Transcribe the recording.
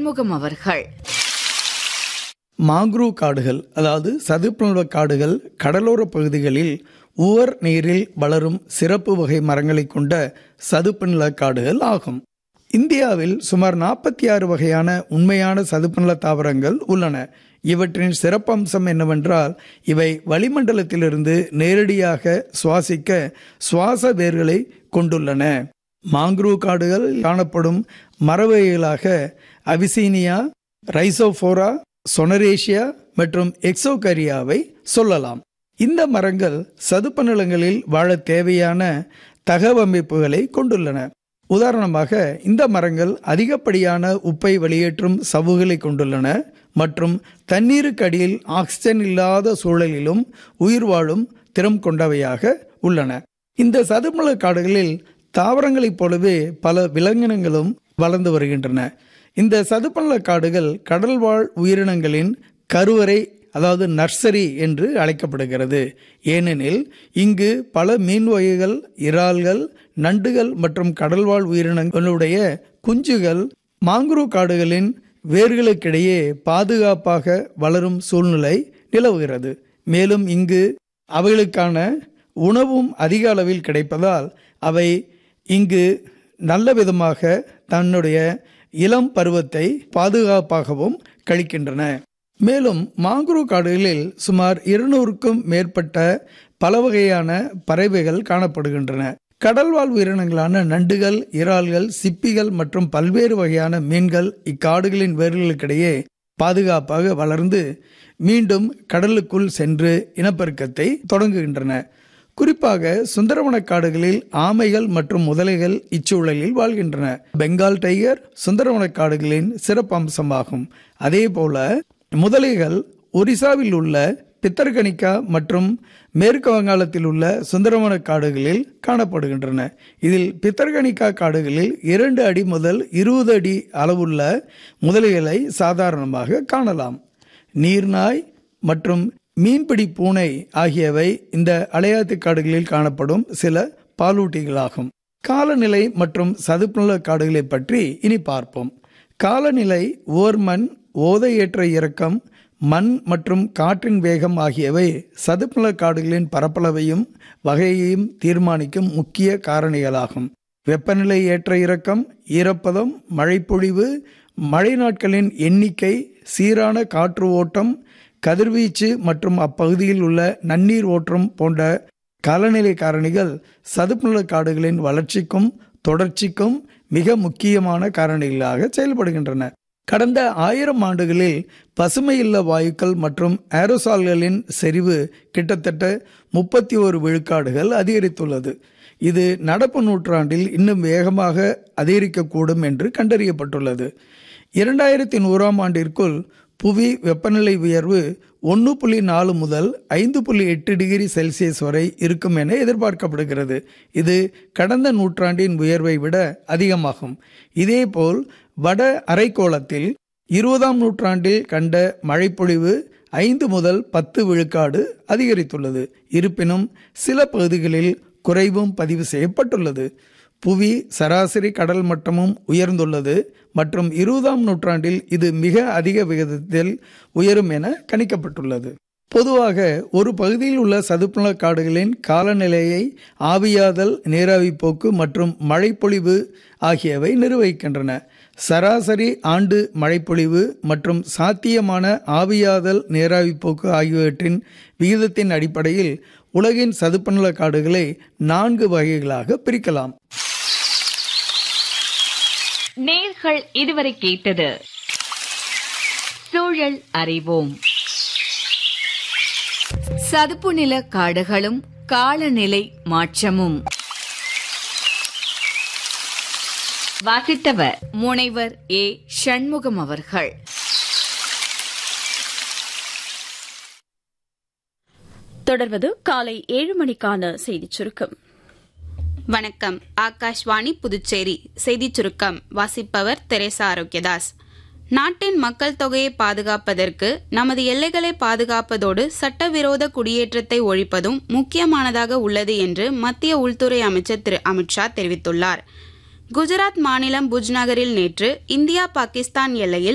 சண்முகம் அவர்கள் மாங்க்ரூவ் காடுகள் அதாவது சதுப்புநில காடுகள் கடலோர பகுதிகளில் உவர் நீரில் வளரும் சிறப்பு வகை மரங்களை கொண்ட சதுப்பு நில காடுகள் ஆகும் இந்தியாவில் சுமார் நாற்பத்தி ஆறு வகையான உண்மையான சதுப்புநில தாவரங்கள் உள்ளன இவற்றின் சிறப்பம்சம் என்னவென்றால் இவை வளிமண்டலத்திலிருந்து நேரடியாக சுவாசிக்க சுவாச வேர்களை கொண்டுள்ளன மாங்க்ரூவ் காடுகள் காணப்படும் மரவகைகளாக அவிசீனியா ரைசோஃபோரா சொனரேஷியா மற்றும் எக்ஸோகரியாவை சொல்லலாம் இந்த மரங்கள் சதுப்பு நிலங்களில் வாழ தேவையான தகவமைப்புகளை கொண்டுள்ளன உதாரணமாக இந்த மரங்கள் அதிகப்படியான உப்பை வெளியேற்றும் சவ்வுகளை கொண்டுள்ளன மற்றும் தண்ணீருக்கு அடியில் ஆக்சிஜன் இல்லாத சூழலிலும் உயிர் வாழும் திறம் கொண்டவையாக உள்ளன இந்த சதுப்புநில காடுகளில் தாவரங்களைப் போலவே பல விலங்கினங்களும் வளர்ந்து வருகின்றன இந்த சதுப்புநில காடுகள் கடல்வாழ் உயிரினங்களின் கருவறை அதாவது நர்சரி என்று அழைக்கப்படுகிறது ஏனெனில் இங்கு பல மீன் வகைகள் இறால்கள் நண்டுகள் மற்றும் கடல்வாழ் உயிரினங்களுடைய குஞ்சுகள் மாங்குரு காடுகளின் வேர்களுக்கிடையே பாதுகாப்பாக வளரும் சூழ்நிலை நிலவுகிறது மேலும் இங்கு அவைகளுக்கான உணவும் அதிக அளவில் கிடைப்பதால் அவை இங்கு நல்ல விதமாக தன்னுடைய இளம் பருவத்தை பாதுகாப்பாகவும் கழிக்கின்றன மேலும் மாங்குரு காடுகளில் சுமார் இருநூறுக்கும் மேற்பட்ட பல வகையான பறவைகள் காணப்படுகின்றன கடல்வாழ் உயிரினங்களான நண்டுகள் இறால்கள் சிப்பிகள் மற்றும் பல்வேறு வகையான மீன்கள் இக்காடுகளின் வேர்களுக்கிடையே பாதுகாப்பாக வளர்ந்து மீண்டும் கடலுக்குள் சென்று இனப்பெருக்கத்தை தொடங்குகின்றன குறிப்பாக சுந்தரவன காடுகளில் ஆமைகள் மற்றும் முதலைகள் இச்சூழலில் வாழ்கின்றன பெங்கால் டைகர் சுந்தரவன காடுகளின் சிறப்பம்சமாகும் அதே போல முதலைகள் ஒரிசாவில் உள்ள பித்தர்கனிக்கா மற்றும் மேற்கு வங்காளத்தில் உள்ள சுந்தரவன காடுகளில் காணப்படுகின்றன இதில் பித்தர்கனிக்கா காடுகளில் இரண்டு அடி முதல் இருபது அடி அளவுள்ள முதலைகளை சாதாரணமாக காணலாம் நீர்நாய் மற்றும் மீன்பிடி பூனை ஆகியவை இந்த அலையாத்து காடுகளில் காணப்படும் சில பாலூட்டிகளாகும் காலநிலை மற்றும் சதுப்புநில காடுகளை பற்றி இனி பார்ப்போம் காலநிலை ஓர்மண் ஓதையேற்ற இறக்கம் மண் மற்றும் காற்றின் வேகம் ஆகியவை சதுப்புநில காடுகளின் பரப்பளவையும் வகையையும் தீர்மானிக்கும் முக்கிய காரணிகளாகும் வெப்பநிலை ஏற்ற இறக்கம் ஈரப்பதம் மழைப்பொழிவு மழை நாட்களின் எண்ணிக்கை சீரான காற்று ஓட்டம் கதிர்வீச்சு மற்றும் அப்பகுதியில் உள்ள நன்னீர் ஓட்டம் போன்ற காலநிலை காரணிகள் சதுப்புநில காடுகளின் வளர்ச்சிக்கும் தொடர்ச்சிக்கும் மிக முக்கியமான காரணிகளாக செயல்படுகின்றன கடந்த ஆயிரம் ஆண்டுகளில் பசுமையில்ல வாயுக்கள் மற்றும் ஏரோசால்களின் செறிவு கிட்டத்தட்ட முப்பத்தி ஒரு விழுக்காடுகள் அதிகரித்துள்ளது இது நடப்பு நூற்றாண்டில் இன்னும் வேகமாக அதிகரிக்கக்கூடும் என்று கண்டறியப்பட்டுள்ளது இரண்டாயிரத்தி நூறாம் ஆண்டிற்குள் புவி வெப்பநிலை உயர்வு ஒன்று புள்ளி நாலு முதல் ஐந்து புள்ளி எட்டு டிகிரி செல்சியஸ் வரை இருக்கும் என எதிர்பார்க்கப்படுகிறது இது கடந்த நூற்றாண்டின் உயர்வை விட அதிகமாகும் இதேபோல் வட அரைக்கோளத்தில் இருபதாம் நூற்றாண்டில் கண்ட மழைப்பொழிவு ஐந்து முதல் பத்து விழுக்காடு அதிகரித்துள்ளது இருப்பினும் சில பகுதிகளில் குறைவும் பதிவு செய்யப்பட்டுள்ளது புவி சராசரி கடல் மட்டமும் உயர்ந்துள்ளது மற்றும் இருபதாம் நூற்றாண்டில் இது மிக அதிக விகிதத்தில் உயரும் என கணிக்கப்பட்டுள்ளது பொதுவாக ஒரு பகுதியில் உள்ள சதுப்புநில காடுகளின் காலநிலையை ஆவியாதல் நீராவி போக்கு மற்றும் மழைப்பொழிவு ஆகியவை நிர்வகிக்கின்றன சராசரி ஆண்டு மழைப்பொழிவு மற்றும் சாத்தியமான ஆவியாதல் நீராவி போக்கு ஆகியவற்றின் விகிதத்தின் அடிப்படையில் உலகின் சதுப்புநில காடுகளை நான்கு வகைகளாக பிரிக்கலாம் நேர்கள் இதுவரை கேட்டது சூழல் அறிவோம் சதுப்பு நில காடுகளும் காலநிலை மாற்றமும் வாசித்தவர் முனைவர் ஏ சண்முகம் அவர்கள் தொடர்வது காலை ஏழு மணிக்கான செய்திச் சுருக்கம் வணக்கம் ஆகாஷ்வாணி புதுச்சேரி செய்திச் சுருக்கம் வாசிப்பவர் தெரேசா ஆரோக்கியதாஸ் நாட்டின் மக்கள் தொகையை பாதுகாப்பதற்கு நமது எல்லைகளை பாதுகாப்பதோடு சட்டவிரோத குடியேற்றத்தை ஒழிப்பதும் முக்கியமானதாக உள்ளது என்று மத்திய உள்துறை அமைச்சர் திரு அமித்ஷா தெரிவித்துள்ளார் குஜராத் மாநிலம் புஜ் நகரில் நேற்று இந்தியா பாகிஸ்தான் எல்லையில்